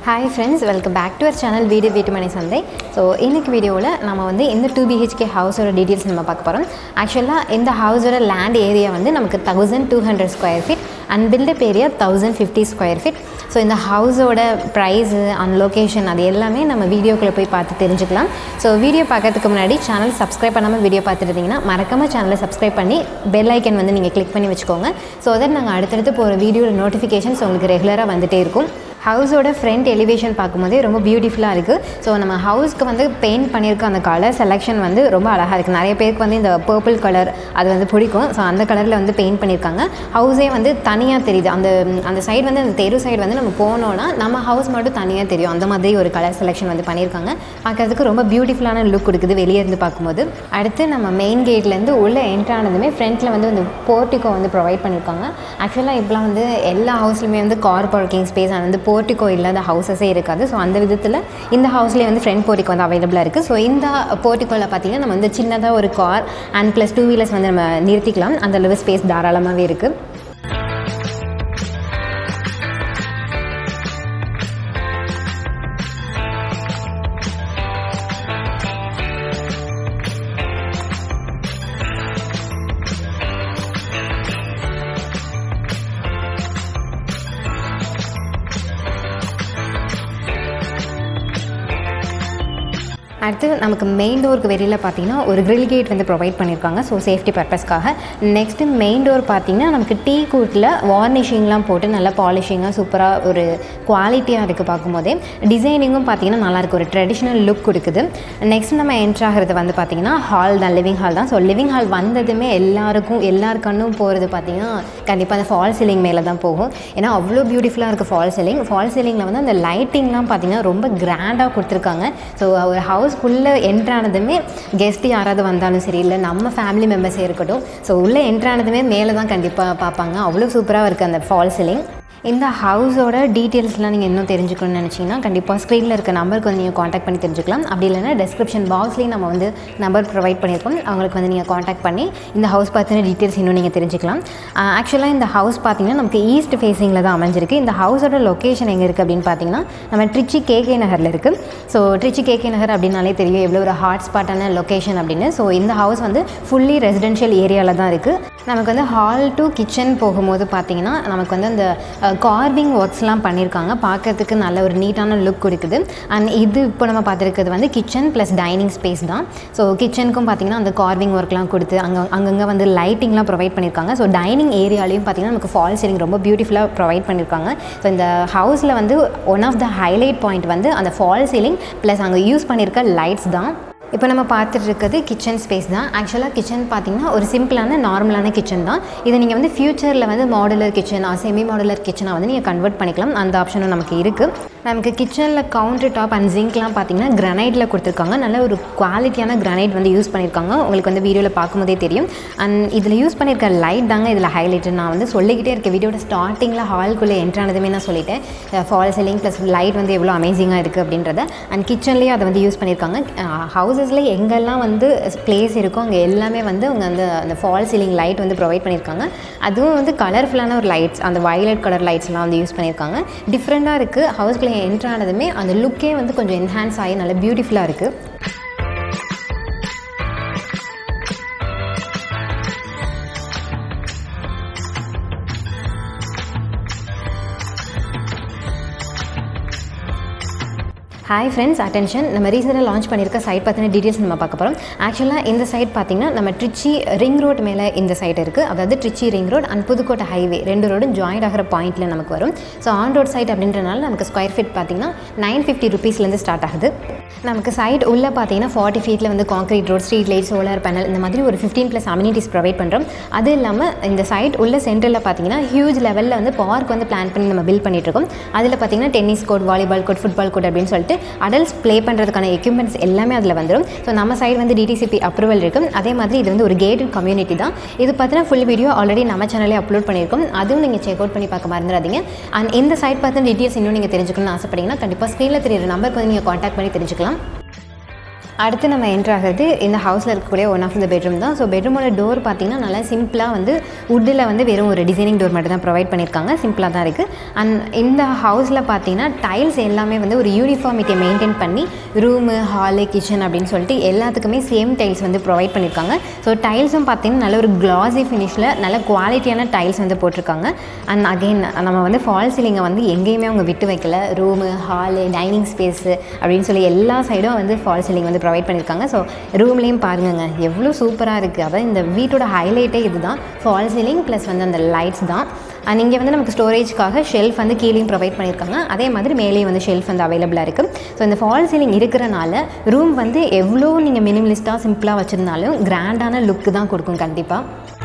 hi friends welcome back to our channel வீடு வீட்டு மனை சந்தை ஸோ இன்னைக்கு வீடியோவில் நம்ம வந்து இந்த டூ பிஹெச்கே ஹவுஸோட டீட்டெயில்ஸ் நம்ம பார்க்க போகிறோம் ஆக்சுவலாக இந்த ஹவுஸோட லேண்ட் ஏரியா வந்து நமக்கு thousand two hundred square feet and built up area thousand fifty square feet so இந்த ஹவுஸோட ப்ரைஸு அண்ட் லொக்கேஷன் அது எல்லாமே நம்ம வீடியோக்குள்ளே போய் பார்த்து தெரிஞ்சுக்கலாம் ஸோ வீடியோ பார்க்கறதுக்கு முன்னாடி சேனல் சப்ஸ்கிரைப் பண்ணாமல் வீடியோ பார்த்துருந்தீங்கன்னா மறக்காமல் சேனலை சப்ஸ்கிரைப் பண்ணி பெல் ஐக்கன் வந்து நீங்கள் கிளிக் பண்ணி வச்சுக்கோங்க ஸோ தட் நாங்கள் அடுத்தடுத்து போகிற வீடியோட நோட்டிஃபிகேஷன்ஸ் உங்களுக்கு ரெகுலராக வந்துகிட்டே இருக்கும் ஹவுஸோட ஃப்ரண்ட் எலிவேஷன் பார்க்கும்போதே ரொம்ப பியூட்டிஃபுல்லாக இருக்குது ஸோ நம்ம ஹவுஸ்க்கு வந்து பெயிண்ட் பண்ணியிருக்க அந்த கலர் செலெக்ஷன் வந்து ரொம்ப அழகாக இருக்குது நிறைய பேருக்கு வந்து இந்த பர்பிள் கலர் அது வந்து பிடிக்கும் ஸோ அந்த கலரில் வந்து பெயிண்ட் பண்ணியிருக்காங்க ஹவுஸே வந்து தனியாக தெரியுது அந்த அந்த சைடு வந்து அந்த தெரு சைடு வந்து நம்ம போனோன்னா நம்ம ஹவுஸ் மட்டும் தனியாக தெரியும் அந்த மாதிரி ஒரு கலர் செலெக்ஷன் வந்து பண்ணியிருக்காங்க பார்க்கறதுக்கு ரொம்ப பியூட்டிஃபுல்லான லுக் கொடுக்குது வெளியே இருந்து பார்க்கும்போது அடுத்து நம்ம மெயின் கேட்லேருந்து உள்ளே என்ட்ரு ஆனதுமே ஃப்ரண்ட்டில் வந்து இந்த போர்ட்டிகோ வந்து ப்ரொவைட் பண்ணியிருக்காங்க ஆக்சுவலாக இப்போலாம் வந்து எல்லா ஹவுஸ்லையுமே வந்து கார் பார்க்கிங் ஸ்பேஸ் அது வந்து போர்ட்டிகோ இல்லாத ஹவுசஸே இருக்காது ஸோ அந்த விதத்தில் இந்த ஹவுஸ்லேயே வந்து ஃப்ரண்ட் போர்ட்டிகோ வந்து அவைலபிளாக இருக்குது ஸோ இந்த போர்ட்டிகோவில் பார்த்தீங்கன்னா நம்ம வந்து சின்னதாக ஒரு car and plus two wheelers வந்து நம்ம நிறுத்திக்கலாம் அந்த அளவு ஸ்பேஸ் தாராளமாகவே இருக்குது அடுத்து நமக்கு மெயின் டோருக்கு வெளியில் பார்த்தீங்கன்னா ஒரு grill கேட் வந்து ப்ரொவைட் பண்ணியிருக்காங்க ஸோ சேஃப்டி பர்பஸ்க்காக நெக்ஸ்ட்டு மெயின் டோர் பார்த்தீங்கன்னா நமக்கு டீ கூட்டில் வார்னிஷிங்லாம் போட்டு நல்லா பாலிஷிங்காக சூப்பராக ஒரு குவாலிட்டியாக இருக்குது பார்க்கும்போதே டிசைனிங்கும் பார்த்தீங்கன்னா நல்லாயிருக்கு ஒரு ட்ரெடிஷ்னல் லுக் கொடுக்குது நெக்ஸ்ட் நம்ம என்ட்ரு ஆகிறது வந்து பார்த்தீங்கன்னா ஹால் தான் லிவிங் ஹால் தான் ஸோ லிவிங் ஹால் வந்ததுமே எல்லாருக்கும் எல்லார் கண்ணும் போகிறது பார்த்தீங்கன்னா கண்டிப்பாக அந்த ஃபால் சீலிங் மேலே தான் போகும் ஏன்னா அவ்வளோ பியூட்டிஃபுல்லாக இருக்குது ஃபால் சீலிங் ஃபால் சீலிங்கில் வந்து அந்த லைட்டிங்லாம் பார்த்தீங்கன்னா ரொம்ப கிராண்டாக கொடுத்துருக்காங்க ஸோ ஒரு ஹவுஸ்க்குள்ளே என்ட்ரானதுமே கெஸ்ட் யாராவது வந்தாலும் சரி இல்லை நம்ம ஃபேமிலி மெம்பர்ஸே இருக்கட்டும் ஸோ உள்ளே என்ட்ரானதுமே மேலே தான் கண்டிப்பாக பார்ப்பாங்க அவ்வளோ சூப்பராக இருக்குது அந்த ஃபால் சீலிங் இந்த ஹவுஸோட டீட்டெயில்ஸ்லாம் நீங்கள் இன்னும் தெரிஞ்சுக்கணும்னு நினச்சிங்கன்னா கண்டிப்பாக ஸ்க்ரீனில் இருக்க நம்பருக்கு வந்து நீங்கள் காண்டாக்ட் பண்ணி தெரிஞ்சுக்கலாம் அப்படி இல்லைன்னா டெஸ்கிரிப்ஷன் பாக்ஸ்லேயும் நம்ம வந்து நம்பர் ப்ரொவைட் பண்ணியிருக்கோம் அவங்களுக்கு வந்து நீங்கள் காண்டாக்ட் பண்ணி இந்த ஹவுஸ் பற்றின டீட்டெயில்ஸ் இன்னும் நீங்கள் தெரிஞ்சுக்கலாம் ஆக்சுவலாக இந்த ஹவுஸ் பார்த்தீங்கன்னா நமக்கு ஈஸ்ட் ஃபேஸிங்கில் தான் அமைஞ்சிருக்கு இந்த ஹவுஸோட லொக்கேஷன் எங்கே இருக்குது அப்படின்னு பார்த்தீங்கன்னா நம்ம ட்ரிச்சி கேகே நகரில் இருக்குது ஸோ ட்ரிச்சி கேகே நகர் அப்படின்னாலே தெரியும் எவ்வளோ ஒரு ஹாட் ஸ்பாட்டான லொக்கேஷன் அப்படின்னு ஸோ இந்த ஹவுஸ் வந்து ஃபுல்லி ரெசிடென்ஷியல் ஏரியாவில் தான் இருக்குது நமக்கு வந்து ஹால் டு கிச்சன் போகும்போது பார்த்தீங்கன்னா நமக்கு வந்து அந்த கார்விங் ஒர்க்ஸ்லாம் பண்ணியிருக்காங்க பார்க்கறதுக்கு நல்ல ஒரு நீட்டான லுக் கொடுக்குது அண்ட் இது இப்போ நம்ம பார்த்துருக்கிறது வந்து கிச்சன் ப்ளஸ் டைனிங் ஸ்பேஸ் தான் ஸோ கிச்சனுக்கும் பார்த்தீங்கன்னா அந்த கார்விங் ஒர்க்லாம் கொடுத்து அங்கே அங்கங்கே வந்து லைட்டிங்லாம் ப்ரொவைட் பண்ணியிருக்காங்க ஸோ டைனிங் ஏரியாலையும் பார்த்தீங்கன்னா நமக்கு ஃபால் சீலிங் ரொம்ப பியூட்டிஃபுல்லாக ப்ரொவைட் பண்ணியிருக்காங்க ஸோ இந்த ஹவுஸில் வந்து one of the highlight point வந்து அந்த ஃபால் சீலிங் ப்ளஸ் அங்கே யூஸ் பண்ணியிருக்க லைட்ஸ் தான் இப்போ நம்ம பார்த்துட்டு இருக்கிறது கிச்சன் ஸ்பேஸ் தான் ஆக்சுவலாக கிச்சன் பார்த்தீங்கன்னா ஒரு சிம்பிளான நார்மலான கிச்சன் தான் இதை நீங்கள் வந்து ஃப்யூச்சரில் வந்து மாடுலர் கிச்சன் செமி மாடுலர் கிச்சனாக வந்து நீங்கள் கன்வெர்ட் பண்ணிக்கலாம் அந்த ஆப்ஷனும் நமக்கு இருக்குது நமக்கு கிச்சனில் கவுண்டர் டாப் அண்ட் ஜிங்க்லாம் பார்த்தீங்கன்னா கிரனைட்டில் கொடுத்துருக்காங்க நல்ல ஒரு குவாலிட்டியான கிரனைட் வந்து யூஸ் பண்ணியிருக்காங்க உங்களுக்கு வந்து வீடியோவில் பார்க்கும்போதே தெரியும் அண்ட் இதில் யூஸ் பண்ணியிருக்க லைட் தாங்க இதில் ஹைலைட் நான் வந்து சொல்லிக்கிட்டே இருக்க வீடியோட ஸ்டார்டிங்கில் ஹால்குள்ளே என்ட்ரானதுமே நான் சொல்லிட்டேன் ஃபால் சீலிங் ப்ளஸ் லைட் வந்து எவ்வளோ அமேசிங்காக இருக்குது அப்படின்றத அண்ட் கிச்சன்லேயே அதை வந்து யூஸ் பண்ணியிருக்காங்க ஹவுசஸில் எங்கெல்லாம் வந்து பிளேஸ் இருக்கோ அங்கே எல்லாமே வந்து அவங்க அந்த அந்த ஃபால் சீலிங் லைட் வந்து ப்ரொவைட் பண்ணியிருக்காங்க அதுவும் வந்து கலர்ஃபுல்லான ஒரு லைட்ஸ் அந்த வயலட் கலர் லைட்ஸ்லாம் வந்து யூஸ் பண்ணியிருக்காங்க டிஃப்ரெண்ட்டாக இருக்குது ஹவுஸ்குள்ளே என்ட்ரானதுமே அந்த லுக்கே வந்து கொஞ்சம் என்ஹான்ஸ் ஆகி நல்ல பியூட்டிஃபுல்லாக இருக்குது ஹாய் ஃப்ரெண்ட்ஸ் அட்டென்ஷன் நம்ம ரீசெண்டாக லான்ச் பண்ணியிருக்க சைட் பற்றின டீட்டெயில்ஸ் நம்ம பார்க்க போகிறோம் ஆக்சுவலாக இந்த சைட் பார்த்திங்கன்னா நம்ம ட்ரிச்சி ரிங் ரோட் மேலே இந்த சைட் இருக்குது அதாவது Trichy ring road and Pudukkottai highway ரெண்டு ரோடும் ஜாயிண்ட் ஆகிற பாயிண்ட்டில் நமக்கு வரும் ஸோ ஆன் ரோட் சைட் அப்படின்றனால நமக்கு ஸ்கொயர் ஃபீட் பார்த்திங்கன்னா நைன் ஃபிஃப்டி ருபீஸ்லேருந்து ஸ்டார்ட் ஆகுது நமக்கு சைட் உள்ளே பார்த்தீங்கன்னா ஃபார்ட்டி ஃபீட்டில் வந்து concrete road street light solar panel இந்த மாதிரி ஒரு ஃபிஃப்டீன் ப்ளஸ் அம்யூனிட்டிஸ் ப்ரொவைட் பண்ணுறோம் அது இல்லாமல் இந்த சைட் உள்ள சென்டரில் பார்த்தீங்கன்னா ஹியூஜ் லெவலில் வந்து பார்க் வந்து பிளான் பண்ணி நம்ம பில்ட் பண்ணிட்டுருக்கோம் அதில் பார்த்தீங்கன்னா tennis court volleyball court football court அப்படின்னு சொல்லிட்டு அடல்ட்ஸ் ப்ளே பண்ணுறதுக்கான எக்யூப்மெண்ட்ஸ் எல்லாமே அதில் வந்துடும் ஸோ நம்ம சைடு வந்து டிடிசிபி அப்ரூவல் இருக்குது அதே மாதிரி இது வந்து ஒரு கேட்டட் கம்யூனிட்டி தான் இது பார்த்தீங்கன்னா ஃபுல் வீடியோ ஆல்ரெடி நம்ம சேனலே அப்லோட் பண்ணியிருக்கோம் அதுவும் நீங்கள் செக் அவுட் பண்ணி பார்க்க மறந்துடாதீங்க அண்ட் இந்த சைட் பார்த்து டீட்டெயில்ஸ் இன்னும் நீங்கள் தெரிஞ்சுக்கணும்னு ஆசைப்பட்டீங்கன்னா கண்டிப்பாக ஸ்க்ரீனில் தெரியுற நம்பருக்கு வந்து நீங்கள் காண்டாக்ட் பண்ணி தெரிஞ்சுக்கலாம் அடுத்து நம்ம என்ட்ரு ஆகிறது இந்த ஹவுஸில் இருக்கக்கூடிய ஒன் ஆஃப் த பெட்ரூம் தான் ஸோ பெட்ரூமோட டோர் பார்த்தீங்கன்னா நல்லா சிம்பிளாக வந்து வுட்டில் வந்து வெறும் ஒரு டிசைனிங் டோர் மட்டும் தான் ப்ரொவைட் பண்ணியிருக்காங்க சிம்பிளாக தான் இருக்குது அண்ட் இந்த ஹவுஸில் பார்த்தீங்கன்னா டைல்ஸ் எல்லாமே வந்து ஒரு யூனிஃபார்மிட்டியை மெயின்டைன் பண்ணி ரூமு ஹாலு கிச்சன் அப்படின்னு சொல்லிட்டு எல்லாத்துக்குமே சேம் டைல்ஸ் வந்து ப்ரொவைட் பண்ணியிருக்காங்க ஸோ டைல்ஸும் பார்த்தீங்கன்னா நல்ல ஒரு கிளாசி ஃபினிஷில் நல்ல குவாலிட்டியான டைல்ஸ் வந்து போட்டிருக்காங்க அண்ட் அகெயின் நம்ம வந்து ஃபால் சீலிங்கை வந்து எங்கேயுமே அவங்க விட்டு வைக்கல ரூமு ஹாலு டைனிங் ஸ்பேஸு அப்படின்னு சொல்லி எல்லா சைடும் வந்து ஃபால் சீலிங் வந்து ப்ரொவைட் பண்ணியிருக்காங்க ஸோ ரூம்லேயும் பாருங்கங்க எவ்வளோ சூப்பராக இருக்குது அதாவது இந்த வீட்டோட ஹைலைட்டே இதுதான் ஃபால் சீலிங் ப்ளஸ் வந்து அந்த லைட்ஸ் தான் அண்ட் இங்கே வந்து நமக்கு ஸ்டோரேஜ்க்காக ஷெல்ஃப் வந்து கீழேயும் ப்ரொவைட் பண்ணியிருக்காங்க அதே மாதிரி மேலேயும் வந்து ஷெல்ஃப் வந்து அவைலபிளாக இருக்குது ஸோ இந்த ஃபால் சீலிங் இருக்கிறனால ரூம் வந்து எவ்வளோ நீங்கள் மினிமலிஸ்ட்டாக சிம்பிளாக வச்சுருந்தாலும் கிராண்டான லுக்கு தான் கொடுக்கும் கண்டிப்பாக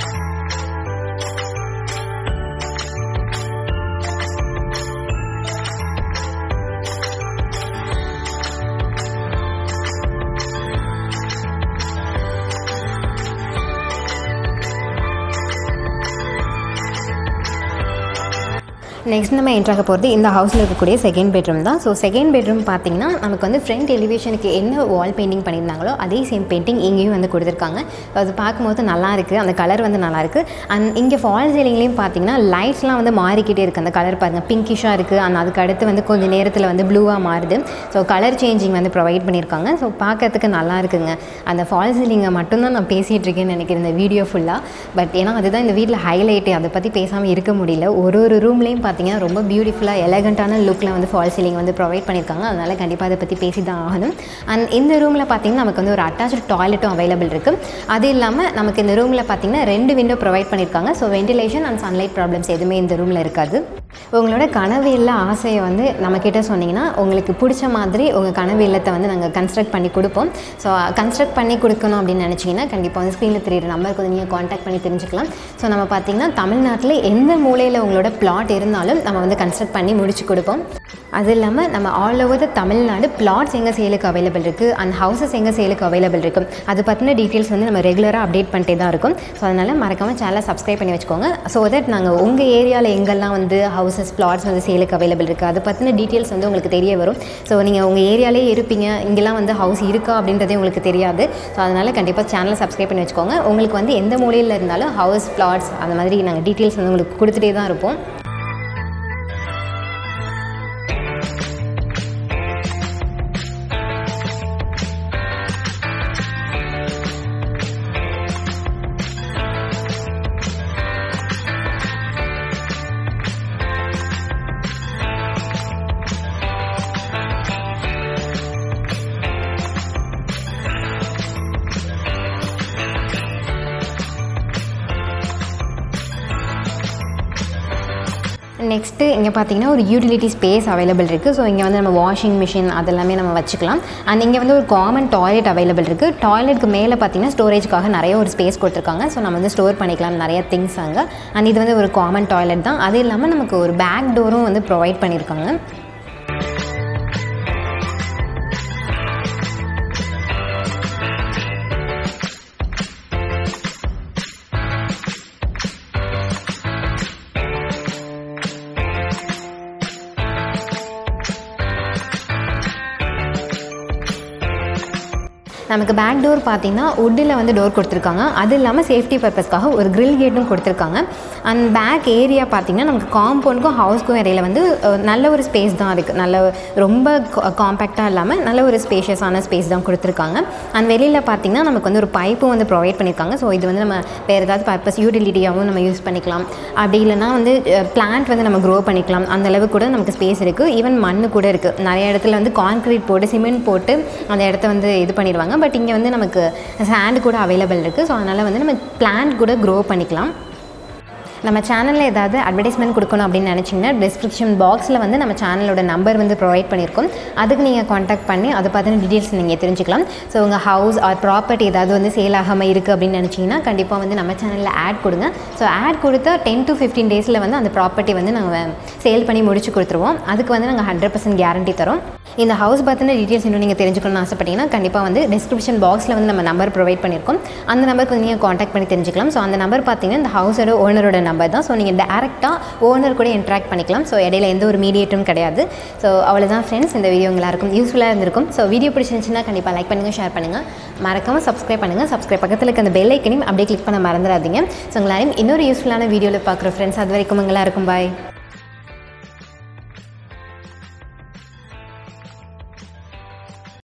நெக்ஸ்ட் நம்ம என்ட்ராக போகிறது இந்த ஹவுஸில் இருக்கக்கூடிய செகண்ட் பெட்ரூம் தான் ஸோ செகண்ட் பெட்ரூம் பார்த்தீங்கன்னா நமக்கு வந்து ஃப்ரண்ட் எலிவேஷனுக்கு என்ன வால் பெயிண்டிங் பண்ணியிருந்தாங்களோ அதே சேம் பெயிண்டிங் இங்கேயும் வந்து கொடுத்துருக்காங்க So அது பார்க்கும்போது நல்லா இருக்குது அந்த கலர் வந்து நல்லா இருக்குது அண்ட் இங்கே ஃபால் சீலிங்லேயும் பார்த்தீங்கன்னா லைட்ஸ்லாம் வந்து மாறிக்கிட்டே இருக்குது அந்த கலர் பாருங்கள் பிங்கிஷாக இருக்குது அண்ட் அதுக்கு அடுத்து வந்து கொஞ்சம் நேரத்தில் வந்து ப்ளூவாக மாறுது ஸோ கலர் சேஞ்சிங் வந்து ப்ரொவைட் பண்ணியிருக்காங்க ஸோ பார்க்கறதுக்கு நல்லா இருக்குங்க அந்த ஃபால் சீலிங்கை மட்டும்தான் நான் பேசிகிட்டு இருக்கேன்னு நினைக்கிறேன் இந்த வீடியோ ஃபுல்லாக பட் ஏன்னா அதுதான் இந்த வீட்டில் ஹைலைட்டு அதை பற்றி பேசாமல் இருக்க முடியல ஒரு ஒரு ரூம்லேயும் பார்த்தீங்கன்னா ரொம்ப பியூட்டிஃபுல்லாக எலகண்ட்டான லுக்கில் வந்து ஃபால் சீலிங் வந்து ப்ரொவைட் பண்ணியிருக்காங்க அதனால் கண்டிப்பாக அதை பற்றி பேசி தான் ஆகணும் அண்ட் இந்த ரூமில் பார்த்தீங்கன்னா நமக்கு வந்து ஒரு அட்டாச்சு டாய்லெட்டும் அவைலபிள் இருக்குது அது இல்லாமல் நமக்கு இந்த ரூமில் பார்த்தீங்கன்னா ரெண்டு விண்டோ ப்ரொவைட் பண்ணியிருக்காங்க so ventilation and sunlight problems எதுவுமே இந்த ரூமில் இருக்காது உங்களோட கனவு இல்ல ஆசையை வந்து நம்மக்கிட்ட சொன்னீங்கன்னா உங்களுக்கு பிடிச்ச மாதிரி உங்கள் கனவு இல்லத்தை வந்து நாங்கள் கன்ஸ்ட்ரக்ட் பண்ணி கொடுப்போம் ஸோ கன்ஸ்ட்ரக்ட் பண்ணி கொடுக்கணும் அப்படின்னு நினச்சிங்கன்னா கண்டிப்பாக வந்து ஸ்க்ரீனில் தெரியுற நம்பருக்கு வந்து நீங்கள் காண்டாக்ட் பண்ணி தெரிஞ்சுக்கலாம் ஸோ நம்ம பார்த்தீங்கன்னா தமிழ்நாட்டில் எந்த மூலையில் உங்களோட பிளாட் இருந்தாலும் நம்ம வந்து கன்ஸ்ட்ரக்ட் பண்ணி முடிச்சு கொடுப்போம் அது இல்லாமல் நம்ம all over the Tamil Nadu flats எங்கே சேலுக்கு அவைலபிள் இருக்குது அண்ட் ஹவுசஸ் எங்கே சேலுக்கு அவைலபிள் இருக்கும் அது பற்றின டீட்டெயில்ஸ் வந்து நம்ம ரெகுலராக அப்டேட் பண்ணிட்டே தான் இருக்கும் ஸோ அதனால் மறக்காமல் சேனலை சப்ஸ்கிரைப் பண்ணி வச்சுக்கோங்க ஸோ தட் நாங்கள் உங்கள் ஏரியாவில் எங்கெல்லாம் வந்து ஹவுசஸ் பிளாட்ஸ் வந்து சேலுக்கு அவைலபிள் இருக்குது அது பற்றின டீட்டெயில்ஸ் வந்து உங்களுக்கு தெரிய வரும் ஸோ நீங்கள் உங்கள் ஏரியாலே இருப்பீங்க இங்கெல்லாம் வந்து ஹவுஸ் இருக்கா அப்படின்றதே உங்களுக்கு தெரியாது ஸோ அதனால் கண்டிப்பாக சேனலை சப்ஸ்கிரைப் பண்ணி வச்சுக்கோங்க உங்களுக்கு வந்து எந்த மூலையில் இருந்தாலும் ஹவுஸ் பிளாட்ஸ் அந்த மாதிரி நாங்கள் டீட்டெயில்ஸ் வந்து உங்களுக்கு கொடுத்துட்டே தான் இருப்போம் நெக்ஸ்ட்டு இங்கே பார்த்தீங்கன்னா ஒரு யூட்டிலிட்டி ஸ்பேஸ் அவைலபிள் இருக்குது ஸோ இங்கே வந்து நம்ம வாஷிங் மிஷின் அதெல்லாமே நம்ம வச்சுக்கலாம் அண்ட் இங்கே வந்து ஒரு காமன் டாய்லெட் அவைலபிள் இருக்குது டாய்லெட்டுக்கு மேலே பார்த்தீங்கன்னா ஸ்டோரேஜ்க்காக நிறைய ஒரு ஸ்பேஸ் கொடுத்துருக்காங்க ஸோ நம்ம வந்து ஸ்டோர் பண்ணிக்கலாம் நிறைய திங்ஸ் அங்கே அண்ட் இது வந்து ஒரு காமன் டாய்லெட் தான் அது இல்லாமல் நமக்கு ஒரு பேக் டோரும் வந்து ப்ரொவைட் பண்ணியிருக்காங்க நமக்கு பேக் டோர் பார்த்தீங்கன்னா உட்டில் வந்து டோர் கொடுத்துருக்காங்க அது இல்லாமல் சேஃப்டி பர்பஸ்க்காக ஒரு கிரில் கேட்டும் கொடுத்துருக்காங்க அண்ட் பேக் ஏரியா பார்த்தீங்கன்னா நமக்கு காம்பவுண்டுக்கும் ஹவுஸ்க்கும் இடையில வந்து அஹ், நல்ல ஒரு ஸ்பேஸ் தான் இருக்குது நல்ல ரொம்ப காம்பேக்டாக இல்லாமல் நல்ல ஒரு ஸ்பேஷியஸான ஸ்பேஸ் தான் கொடுத்துருக்காங்க அண்ட் வெளியில் பார்த்தீங்கன்னா நமக்கு வந்து ஒரு பைப்பும் வந்து ப்ரொவைட் பண்ணியிருக்காங்க ஸோ இது வந்து நம்ம வேறு ஏதாவது பர்பஸ் யூட்டிலிட்டியாகவும் நம்ம யூஸ் பண்ணிக்கலாம் அப்படி இல்லைன்னா வந்து பிளான்ட் வந்து நம்ம க்ரோ பண்ணிக்கலாம் அந்த அளவுக்கு கூட நமக்கு ஸ்பேஸ் இருக்குது ஈவன் மண்ணு கூட இருக்குது நிறைய இடத்துல வந்து கான்க்ரீட் போட்டு சிமெண்ட் போட்டு அந்த இடத்த வந்து இது பண்ணிடுவாங்க பட் இங்கே வந்து நமக்கு சாண்ட் கூட அவைலபிள் இருக்குது ஸோ அதனால் வந்து நம்ம பிளான்ட் கூட க்ரோ பண்ணிக்கலாம் நம்ம சேனலில் ஏதாவது அட்வர்டைஸ்மெண்ட் கொடுக்கணும் அப்படின்னு நினச்சிங்கன்னா டிஸ்கிரிப்ஷன் பாக்ஸில் வந்து நம்ம சேனலோட நம்பர் வந்து ப்ரொவைட் பண்ணியிருக்கோம் அதுக்கு நீங்கள் காண்டாக்ட் பண்ணி அதை பற்றின டீட்டெயில்ஸ் நீங்கள் தெரிஞ்சுக்கலாம் ஸோ உங்கள் ஹவுஸ் ஆர் ப்ராப்பர்ட்டி ஏதாவது வந்து சேல் ஆகாமல் இருக்குது அப்படின்னு நினச்சிங்கன்னா கண்டிப்பாக வந்து நம்ம சேனலில் ஆட் கொடுங்க ஸோ ஆட் கொடுத்தா டென் டு ஃபிஃப்டீன் டேஸில் வந்து அந்த ப்ராப்பர்ட்டி வந்து நாங்கள் சேல் பண்ணி முடிச்சு கொடுத்துருவோம் அதுக்கு வந்து நாங்கள் ஹண்ட்ரட் பர்சன்ட் கேரண்டி தரோம் இந்த ஹவுஸ் பற்றின டீட்டெயில்ஸ் இன்னும் நீங்கள் தெரிஞ்சுக்கணும்னு ஆசைப்பட்டீங்கன்னா கண்டிப்பாக வந்து டிஸ்கிரிப்ஷன் பாக்ஸில் வந்து நம்ம நம்பர் ப்ரொவைட் பண்ணியிருக்கோம் அந்த நம்பருக்கு வந்து நீங்கள் காண்டாக்ட் பண்ணி தெரிஞ்சுக்கலாம் ஸோ அந்த நம்பர் பார்த்தீங்கன்னா இந்த ஹவுஸோட ஓனரோட நம்பர் தான் ஸோ நீங்கள் டேரெக்டாக ஓனர் கூட இன்ட்ராக்ட் பண்ணிக்கலாம் ஸோ இடையில எந்த ஒரு மீடியேட்டரும் கிடையாது ஸோ அவ்வளோதான் ஃப்ரெண்ட்ஸ் இந்த வீடியோ எல்லாருக்கும் யூஸ்ஃபுல்லாக இருந்திருக்கும் ஸோ வீடியோ பிடிச்சிருந்துச்சுன்னா கண்டிப்பாக லைக் பண்ணுங்கள் ஷேர் பண்ணுங்கள் மறக்காமல் சப்ஸ்கிரைப் பண்ணுங்கள் சப்ஸ்கிரைப் பக்கத்தில் இருக்க அந்த பெல் ஐக்கனையும் அப்படியே கிளிக் பண்ண மறந்துடாதீங்க ஸோ உங்களாரையும் இன்னொரு யூஸ்ஃபுல்லான வீடியோவில் பார்க்குற ஃப்ரெண்ட்ஸ் அது வரைக்கும் உங்களா இருக்கும் பாய்